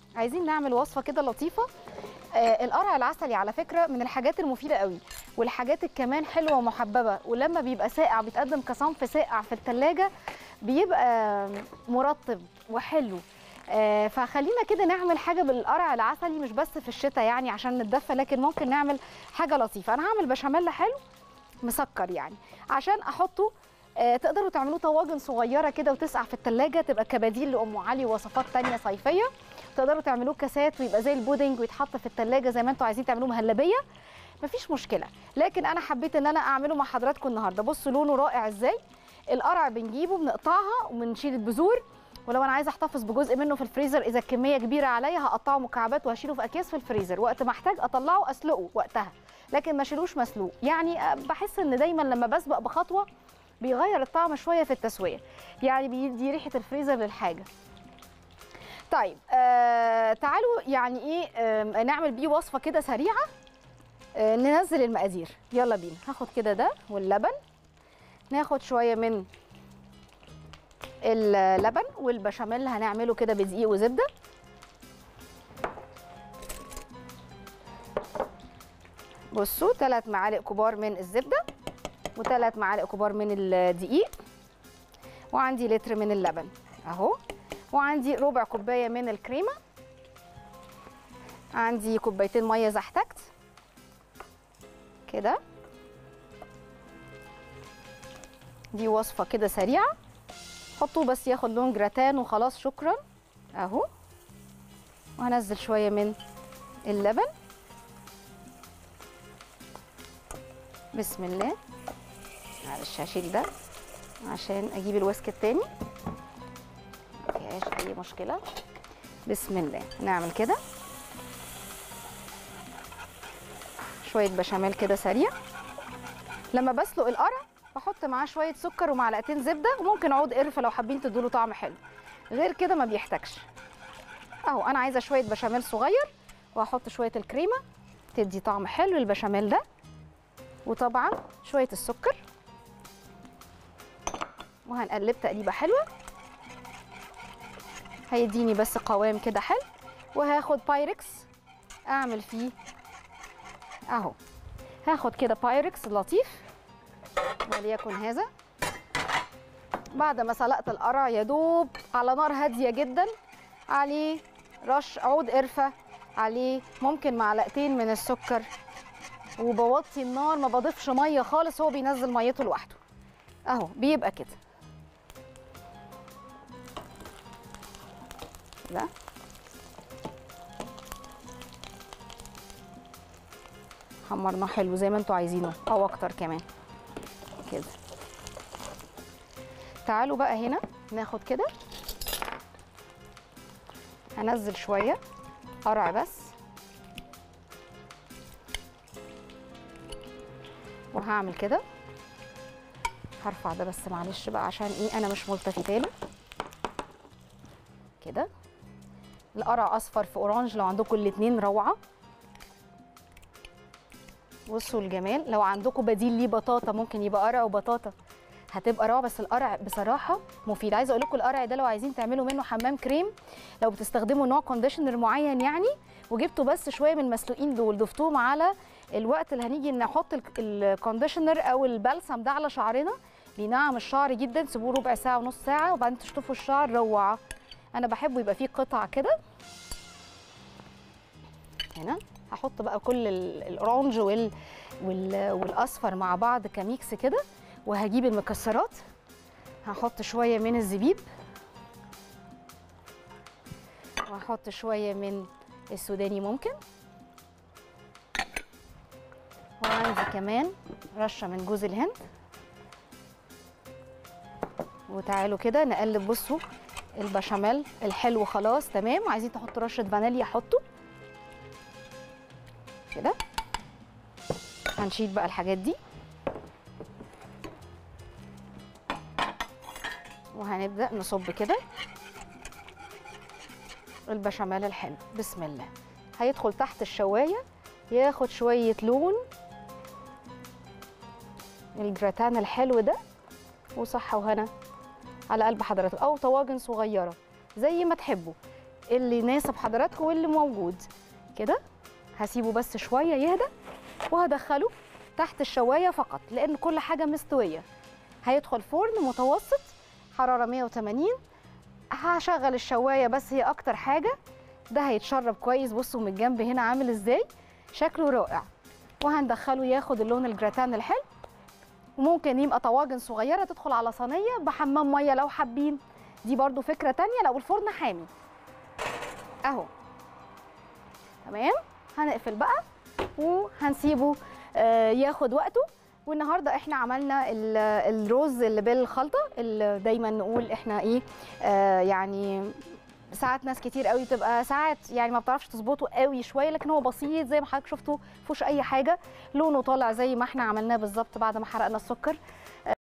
عايزين نعمل وصفه كده لطيفه آه القرع العسلي على فكره من الحاجات المفيده قوي والحاجات كمان حلوه ومحببه ولما بيبقى ساقع بيتقدم كصنف ساقع في الثلاجه بيبقى مرطب وحلو آه فخلينا كده نعمل حاجه بالقرع العسلي مش بس في الشتاء يعني عشان نتدفى لكن ممكن نعمل حاجه لطيفه انا هعمل بشاميل حلو مسكر يعني عشان احطه آه تقدروا تعملوه طواجن صغيره كده وتسقع في الثلاجه تبقى كبديل لام علي ووصفات تانية صيفيه تقدروا تعملوه كاسات ويبقى زي البودنج ويتحط في الثلاجه زي ما انتوا عايزين تعملوه مهلبيه مفيش مشكله لكن انا حبيت ان انا اعمله مع حضراتكم النهارده بصوا لونه رائع ازاي القرع بنجيبه بنقطعها وبنشيل البذور ولو انا عايزه احتفظ بجزء منه في الفريزر اذا الكميه كبيره عليا هقطعه مكعبات وهشيله في اكياس في الفريزر وقت ما احتاج اطلعه اسلقه وقتها لكن ما شيلوش مسلوق يعني آه، بحس ان دايما لما بسبق بخطوه بيغير الطعم شويه في التسويه يعني بيدي ريحه الفريزر للحاجه طيب آه تعالوا يعني ايه آه نعمل بيه وصفه كده سريعه آه ننزل المقادير يلا بينا هاخد كده ده واللبن ناخد شويه من اللبن والبشاميل هنعمله كده بدقيق وزبده بصوا ثلاث معالق كبار من الزبده وثلاث معالق كبار من الدقيق وعندي لتر من اللبن اهو وعندي ربع كوبايه من الكريمه عندي كوبايتين ميه اذا احتجت كده دي وصفه كده سريعه حطوه بس ياخد لون جراتان وخلاص شكرا اهو وهنزل شويه من اللبن بسم الله معلش هشيل ده عشان اجيب الويسك التاني مفيهاش اي مشكله بسم الله نعمل كده شويه بشاميل كده سريع لما بسلق القرع بحط معاه شويه سكر ومعلقتين زبده وممكن عود قرفه لو حابين تدوله طعم حلو غير كده ما بيحتاجش اهو انا عايزه شويه بشاميل صغير وهحط شويه الكريمه تدي طعم حلو البشاميل ده وطبعا شويه السكر وهنقلب تقليبه حلوه هيديني بس قوام كده حلو وهاخد بايركس اعمل فيه اهو هاخد كده بايركس لطيف وليكن هذا بعد ما سلقت القرع يا دوب على نار هاديه جدا عليه رش عود قرفه عليه ممكن معلقتين من السكر وبوطي النار ما بضيفش ميه خالص هو بينزل ميته لوحده اهو بيبقى كده ده حمرناه حلو زي ما انتوا عايزينه او اكتر كمان كده تعالوا بقى هنا ناخد كده هنزل شويه قرع بس وهعمل كده هرفع ده بس معلش بقى عشان ايه انا مش ملتفته له كده القرع اصفر في اورانج لو عندكم الاتنين روعه بصوا الجمال لو عندكم بديل ليه بطاطا ممكن يبقى قرع وبطاطا هتبقى روعه بس القرع بصراحه مفيد عايزه اقول لكم القرع ده لو عايزين تعملوا منه حمام كريم لو بتستخدموا نوع كونديشنر معين يعني وجبتوا بس شويه من المسلوقين دول ضفتوهم على الوقت اللي هنيجي نحط ال- الكونديشنر او البلسم ده على شعرنا بينعم الشعر جدا سيبوه ربع ساعه ونص ساعه وبعدين تشطفوا الشعر روعه انا بحبه يبقى فيه قطع كده هنا هحط بقى كل ال- الاورانج وال وال والاصفر مع بعض كميكس كده وهجيب المكسرات هحط شويه من الزبيب وهحط شويه من السوداني ممكن وعندي كمان رشه من جوز الهند وتعالوا كده نقلب بصوا البشاميل الحلو خلاص تمام عايزين تحطوا رشه فانيليا حطوا كده هنشيل بقى الحاجات دي وهنبدا نصب كده البشاميل الحلو بسم الله هيدخل تحت الشوايه ياخد شويه لون الجراتان الحلو ده وصحه وهنا على قلب حضرتك او طواجن صغيره زي ما تحبوا اللي يناسب حضراتكم واللي موجود كده هسيبه بس شويه يهدى وهدخله تحت الشوايه فقط لان كل حاجه مستويه هيدخل فرن متوسط حراره 180 هشغل الشوايه بس هي اكتر حاجه ده هيتشرب كويس بصوا من الجنب هنا عامل ازاي شكله رائع وهندخله ياخد اللون الجراتان الحلو وممكن يبقى طواجن صغيره تدخل على صينيه بحمام ميه لو حابين دي برضو فكره تانية لو الفرن حامي اهو تمام هنقفل بقى وهنسيبه آه، ياخد وقته والنهارده احنا عملنا ال- الرز اللي بالخلطه اللي دايما نقول احنا ايه آه يعني ساعات ناس كتير قوي تبقى ساعات يعني ما بتعرفش تظبطه قوي شويه لكن هو بسيط زي ما حضرتك شفتوا فيهوش اي حاجه لونه طالع زي ما احنا عملناه بالظبط بعد ما حرقنا السكر